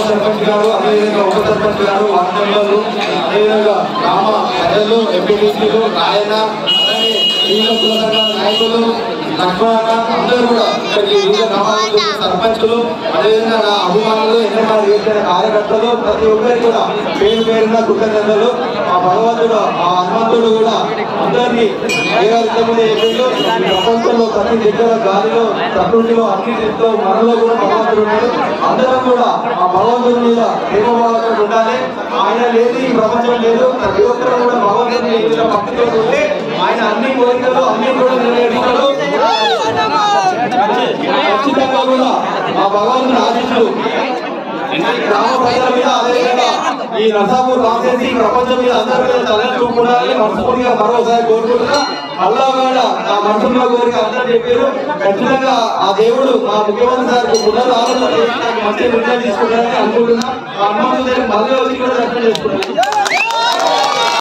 సర్పంచ్ గారు అదేవిధంగా ఉప సర్పంచ్ గారు వార్డు మెంబర్లు అదేవిధంగా గ్రామ ప్రజలు ఎంపీటీసీలు నాయన అలాగే వివిధ కుల సంఘాల నాయకులు లక్ష్మణ అందరూ కూడా ఇక్కడికి వివిధ గ్రామాలకు వచ్చిన సర్పంచులు అదేవిధంగా నా అభిమానులు ఎన్నో చేసిన కార్యకర్తలు ప్రతి ఒక్కరికి కూడా పేరు పేరున కృతజ్ఞతలు ఆ భగవంతుడు ఆ హనుమంతుడు కూడా అందరినీ ఏకరీతమైన ఎన్నికలు ప్రపంచంలో ప్రతి దగ్గర గాలిలో ప్రకృతిలో అన్నింటిలో మనలో కూడా భగవంతుడు ఉన్నాడు అందరం కూడా ఆ భగవంతుడి మీద ప్రేమభావంతో ఉండాలి ఆయన లేదు ఈ ప్రపంచం లేదు ప్రతి ఒక్కరు కూడా భగవంతుని ఏ విధంగా భక్తితో ఉంటే ఆయన అన్ని కోరికలు అన్ని కూడా నెరవేరుస్తాడు ఖచ్చితంగా కూడా ఆ భగవంతుని ఆశిస్తూ ఈ గ్రామ ప్రజల మీద అదేవిధంగా ఈ నర్సాపూర్ రాసేసి ఈ ప్రపంచం మీద అందరి మీద తలని చూపుకోవాలని మనస్ఫూర్తిగా మరోసారి కోరుకుంటున్నా అల్లా కూడా నా మనసులో కోరిక అందరూ చెప్పారు ఖచ్చితంగా ఆ దేవుడు మా ముఖ్యమంత్రి సార్ పునర్ ఆలోచన చేసి నాకు మంచి నిర్ణయం తీసుకుంటారని అనుకుంటున్నా ఆ హనుమంతుడి దగ్గరికి మళ్ళీ వచ్చి కూడా దర్శనం చేసుకుంటాను